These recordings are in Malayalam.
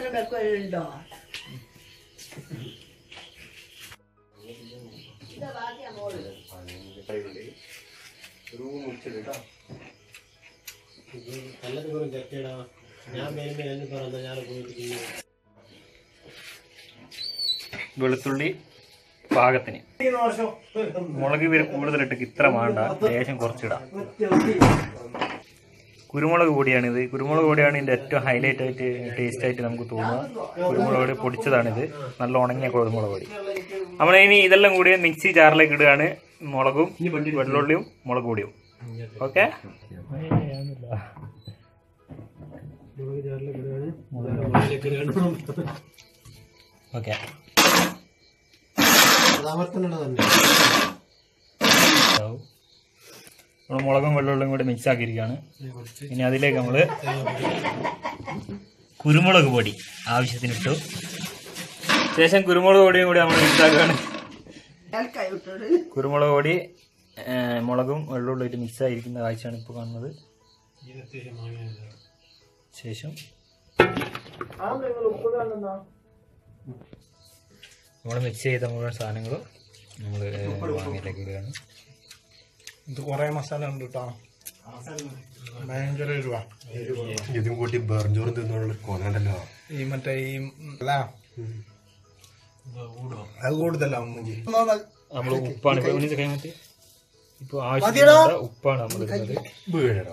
വെക്കുന്നുണ്ടോ ഇതാ ബാക്കിയാ മോള് എല്ലാത്തിനും ചെക്കടാ ഞാൻ വരുമ്പോ എന്നെ പറഞ്ഞ ഞാൻ പോയിട്ട് വെളുത്തുള്ളി പാകത്തിന് മുളക് പേര് കൂടുതലിട്ട് ഇത്ര വേണ്ട ലേശം കുറച്ചിടാം കുരുമുളക് പൊടിയാണിത് കുരുമുളക് പൊടിയാണ് ഇതിന്റെ ഏറ്റവും ഹൈലൈറ്റ് ആയിട്ട് ടേസ്റ്റ് ആയിട്ട് നമുക്ക് തോന്നുക കുരുമുളക് പൊടി പൊടിച്ചതാണിത് നല്ല ഉണങ്ങിയ കുരുമുളക് പൊടി നമ്മൾ ഇനി ഇതെല്ലാം കൂടി മിക്സി ജാറിലേക്ക് ഇടുകയാണ് മുളകും വെള്ളുള്ളിയും മുളക് പൊടിയും ഓക്കെ ഓക്കെ അമർത്തണ തന്നെ നമ്മൾ മുളകും വെള്ളുള്ളിയും കൂടി മിക്സ് ആക്കിയിരിക്കുകയാണ് ഇനി അതിലേക്ക് നമ്മള് കുരുമുളക് പൊടി ആവശ്യത്തിന് ഇട്ടു ശേഷം കുരുമുളക് പൊടിയും കൂടി നമ്മൾ മിക്സ് ആക്കുകയാണ് കൈ വിട്ടോട് കുരുമുളക് പൊടി ഏ, മുളകും വെള്ളുള്ളിയിട്ട് മിക്സ് ആയിരിക്കുന്ന കാഴ്ചയാണ് ഇപ്പോൾ കാണുന്നത് ശേഷം നമ്മൾ മിക്സ് ചെയ്ത മുഴുവൻ സാധനങ്ങളും നമ്മൾ വാങ്ങിയിലേക്ക് ഇടുകയാണ് ഇത് കൊറേ മസാല ഉണ്ട് കേട്ടോ ഭയങ്കര എരിവാ ഇതും കൂട്ടി ബെർജോറും തിന്നുള്ള കൊനണ്ടല്ലോ ഈ മറ്റേ ഈ അല്ല അത് കൂടുതലാവും മുജി നമ്മൾ ഉപ്പാണ് ഇപ്പോൾ ഉണ്ണി കൈമത്തി ഇപ്പോൾ ആവശ്യത്തിനുള്ള ഉപ്പാണ് നമ്മൾ ഇടുന്നത് വീഴടോ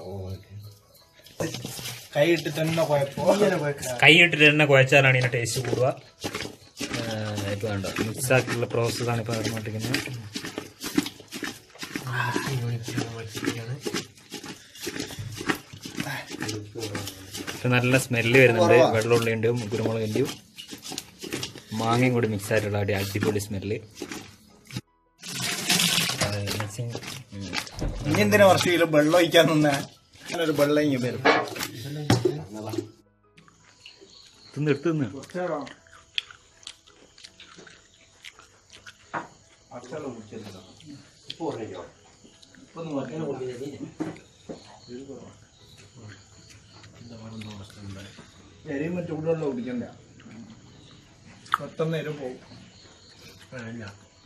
കൈ ഇട്ട് തന്നെ കുഴപ്പോ കൈ ഇട്ടിട്ട് തന്നെ കുഴച്ചാലാണ് ഇതിന്റെ ടേസ്റ്റ് കൂടുക ഇപ്പോൾ വേണ്ട മിക്സ് ആക്കിയുള്ള പ്രോസസ്സാണ് ഇപ്പോൾ നടന്നുകൊണ്ടിരിക്കുന്നത് ഇപ്പം നല്ല സ്മെല്ല് വരുന്നുണ്ട് വെള്ളമുള്ളിൻ്റെയും കുരുമുളകിൻ്റെയും മാങ്ങയും കൂടി മിക്സ് ആയിട്ടുള്ള അടി അടിപൊളി സ്മെല്ല് മിക്സിങ് ഇനി എന്തിനാ കുറച്ച് കിലോ വെള്ളം ഒഴിക്കാൻ നിന്നേ ഒരു വെള്ളം ഇങ്ങനെ വരും തിന്ന് എടുത്ത് തിന്ന് എരിയും മറ്റു ചൂടുവെള്ളം കുടിക്കണ്ട പെട്ടെന്ന് എരിവ് പോകും